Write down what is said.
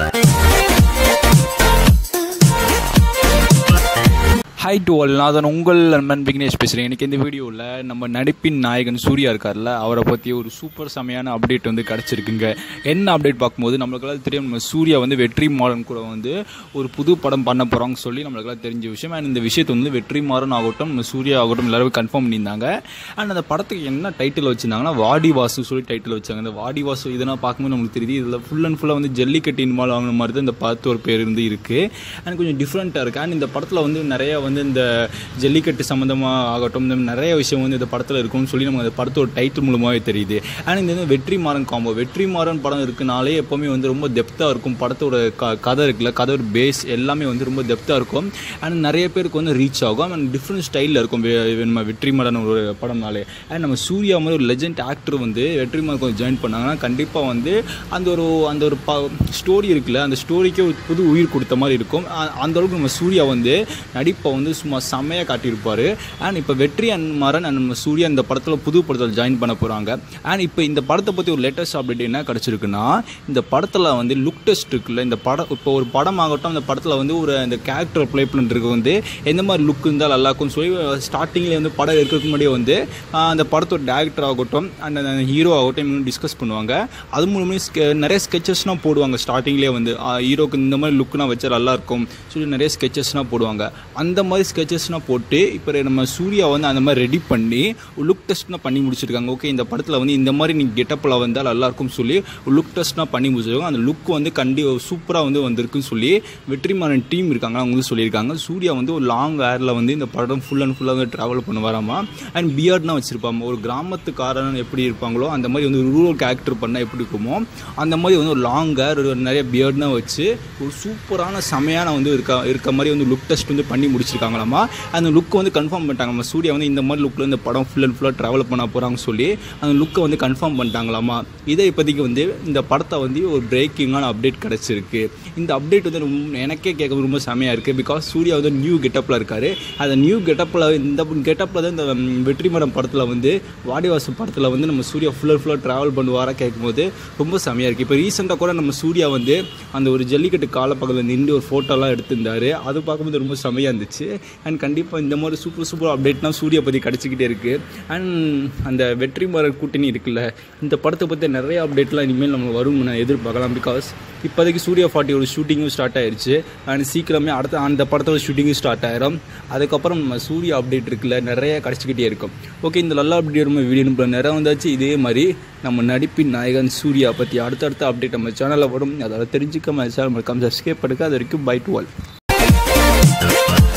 high to all நான் தான் உங்கள் நண்பன் விக்னேஷ் பேசுகிறேன் எனக்கு இந்த வீடியோவில் நம்ம நடிப்பின் நாயகன் சூர்யா இருக்கார்ல அவரை பற்றி ஒரு சூப்பர் செமையான அப்டேட் வந்து கிடச்சிருக்குங்க என்ன அப்டேட் பார்க்கும்போது நம்மளுக்கெல்லாம் தெரியும் நம்ம சூர்யா வந்து வெற்றி மாறன் கூட வந்து ஒரு புது படம் பண்ண போகிறாங்கன்னு சொல்லி நம்மளுக்கெல்லாம் தெரிஞ்ச விஷயம் அண்ட் இந்த விஷயத்தை வந்து வெற்றி மாறன் ஆகட்டும் நம்ம சூர்யா ஆகட்டும் எல்லாரும் கன்ஃபார்ம் பண்ணியிருந்தாங்க அண்ட் அந்த படத்துக்கு என்ன டைட்டில் வச்சிருந்தாங்கன்னா வாடி வாசு சொல்லி டைட்டில் வச்சாங்க இந்த வாடி வாசு இதெல்லாம் பார்க்கும்போது நம்மளுக்கு தெரியுது இதில் ஃபுல் அண்ட் ஃபுல்லாக வந்து ஜல்லிக்கட்டு இன்வால்வ் ஆகின மாதிரி தான் இந்த படத்து ஒரு பேர் இருந்து இருக்குது அண்ட் கொஞ்சம் டிஃப்ரெண்ட்டாக இருக்குது அண்ட் இந்த படத்தில் வந்து நிறைய வந்து இந்த ஜல்லிக்கட்டு சம்மந்தமாக ஆகட்டும் இந்த நிறைய விஷயம் வந்து இந்த படத்தில் இருக்கும்னு சொல்லி நமக்கு அந்த படத்தோட டைட்டில் மூலமாகவே தெரியுது அண்ட் இந்த வந்து வெற்றி மாறன் காம்போ வெற்றி மாறன் படம் இருக்குனாலே எப்போவுமே வந்து ரொம்ப டெப்த்தாக இருக்கும் படத்தோட க கதை இருக்குல்ல கதையோட பேஸ் எல்லாமே வந்து ரொம்ப டெப்த்தாக இருக்கும் அண்ட் நிறைய பேருக்கு வந்து ரீச் ஆகும் அண்ட் டிஃப்ரெண்ட் ஸ்டைலில் இருக்கும் வே- வே- நம்ம வெற்றி மாறன் ஒரு படம்னாலே அண்ட் நம்ம சூர்யா மாதிரி ஒரு லெஜெண்ட் ஆக்டர் வந்து வெற்றி மாறன் கொஞ்சம் ஜாயின் பண்ணாங்கன்னா கண்டிப்பாக வந்து அந்த ஒரு அந்த ஒரு ப ஸ்டோரி இருக்குல்ல அந்த ஸ்டோரிக்கே ஒரு புது உயிர் கொடுத்த மாதிரி இருக்கும் அ- அந்த அளவுக்கு நம்ம சூர்யா வந்து நடிப்பை வந்து சும்மா செம்மையாக காட்டியிருப்பார் அண்ட் இப்போ வெற்றி அண்ட் மாறன் அண்ட் நம்ம சூர்யா இந்த படத்தில் புது படத்தில் ஜாயின் பண்ண போகிறாங்க அண்ட் இப்போ இந்த படத்தை பற்றி ஒரு லேட்டஸ்ட் அப்டேட் என்ன கிடச்சிருக்குன்னா இந்த படத்தில் வந்து லுக் டெஸ்ட் இருக்குல்ல இந்த படம் இப்போ ஒரு படம் ஆகட்டும் அந்த படத்தில் வந்து ஒரு அந்த கேரக்டர் ப்ளே பண்ணுறதுக்கு வந்து எந்த மாதிரி லுக் இருந்தால் நல்லா இருக்கும்னு சொல்லி ஸ்டார்டிங்கில் வந்து படம் இருக்கிறதுக்கு முன்னாடியே வந்து ஆஹ், அந்த படத்தோட டேரக்டர் ஆகட்டும் அண்ட் அந்த ஹீரோ ஆகட்டும் இன்னும் டிஸ்கஸ் பண்ணுவாங்க அது மூலமே நிறைய ஸ்கெச்சஸ்லாம் போடுவாங்க ஸ்டார்டிங்லேயே வந்து ஹீரோக்கு இந்த மாதிரி லுக்லாம் வச்சா நல்லா இருக்கும் சொல்லி நிறைய ஸ்கெச்சஸ்லாம் போடுவாங்க அந்த மாதிரி ஸ்கெச்சஸ்லாம் போட்டு இப்போ நம்ம சூர்யா வந்து அந்த மாதிரி ரெடி பண்ணி லுக் டெஸ்ட்லாம் பண்ணி முடிச்சிருக்காங்க ஓகே இந்த படத்தில் வந்து இந்த மாதிரி நீங்கள் கெட்டப்பில் வந்தால் நல்லா இருக்கும்னு சொல்லி லுக் டெஸ்ட்லாம் பண்ணி முடிச்சிருக்காங்க அந்த லுக் வந்து கண்டி சூப்பராக வந்து வந்திருக்குன்னு சொல்லி வெற்றிமாறன் டீம் இருக்காங்க அவங்க வந்து சொல்லியிருக்காங்க சூர்யா வந்து ஒரு லாங் ஏரில் வந்து இந்த படம் ஃபுல் அண்ட் ஃபுல்லாக வந்து ட்ராவல் பண்ணுவாராமா அண்ட் பியர்ட்னா வச்சுருப்பாங்க ஒரு கிராமத்துக்காரன் எப்படி இருப்பாங்களோ அந்த மாதிரி வந்து ரூரல் கேரக்டர் பண்ணால் எப்படி இருக்குமோ அந்த மாதிரி வந்து ஒரு லாங் ஹேர் ஒரு நிறைய பியர்ட்னா வச்சு ஒரு சூப்பரான செமையான வந்து இருக்க இருக்க மாதிரி வந்து லுக் டெஸ்ட் வந்து பண்ணி முடிச்சிருக்காங்களாமா அந்த லுக் வந்து கன்ஃபார்ம் பண்ணிட்டாங்க நம்ம சூர்யா வந்து இந்த மாதிரி லுக்கில் இந்த படம் ஃபுல் அண்ட் ஃபுல்லாக ட்ராவல் பண்ண போகிறாங்கன்னு சொல்லி அந்த லுக்கை வந்து கன்ஃபார்ம் பண்ணிட்டாங்களாமா இதை இப்போதைக்கு வந்து இந்த படத்தை வந்து ஒரு பிரேக்கிங்கான அப்டேட் கிடச்சிருக்கு இந்த அப்டேட் வந்து ரொம்ப எனக்கே கேட்க ரொம்ப செமையாக இருக்குது பிகாஸ் சூர்யா வந்து நியூ கெட்டப்பில் இருக்கார் அந்த நியூ கெட்டப்பில் இந்த கெட்டப்பில் தான் இந்த ம், வெற்றிமரம் படத்தில் வந்து வாடிவாசு படத்தில் வந்து நம்ம சூர்யா ஃபுல் அண்ட் ஃபுல்லாக ட்ராவல் பண்ணுவாரா கேட்கும்போது ரொம்ப செமையாக இருக்குது இப்போ ரீசெண்டாக கூட நம்ம சூர்யா வந்து அந்த ஒரு ஜல்லிக்கட்டு காலப்பக்கத்தில் நின்று ஒரு ஃபோட்டோலாம் எடுத்திருந்தாரு அது பார்க்கும்போது ரொம்ப செமையாக இருந்துச்சு அண்ட் கண்டிப்பாக இந்த மாதிரி சூப்பர் சூப்பர் அப்டேட்லாம் சூர்யா பற்றி கிடச்சிக்கிட்டே இருக்குது அண்ட் அந்த வெற்றிமாறன் கூட்டணி இருக்குல்ல இந்த படத்தை பற்றி நிறைய அப்டேட்லாம் இனிமேல் நம்ம வரும் நான் எதிர்பார்க்கலாம் பிகாஸ் இப்போதைக்கு சூர்யா ஃபார்ட்டி ஒரு ஷூட்டிங்கும் ஸ்டார்ட் ஆயிருச்சு அண்ட் சீக்கிரமே அடுத்த அந்த படத்தோட ஷூட்டிங்கும் ஸ்டார்ட் ஆயிரும் அதுக்கப்புறம் நம்ம சூர்யா அப்டேட் இருக்குல்ல நிறைய கிடச்சிக்கிட்டே இருக்கும் ஓகே இந்த நல்ல அப்டேட் நம்ம வீடியோ நிறைய வந்தாச்சு இதே மாதிரி நம்ம நடிப்பின் நாயகன் சூர்யா பற்றி அடுத்தடுத்த அப்டேட் நம்ம சேனலில் வரும் அதோட தெரிஞ்சுக்க சேனல் மறக்காம சப்ஸ்கிரைப் பண்ணுங்க அது வரைக்கும் பை டு ஆல்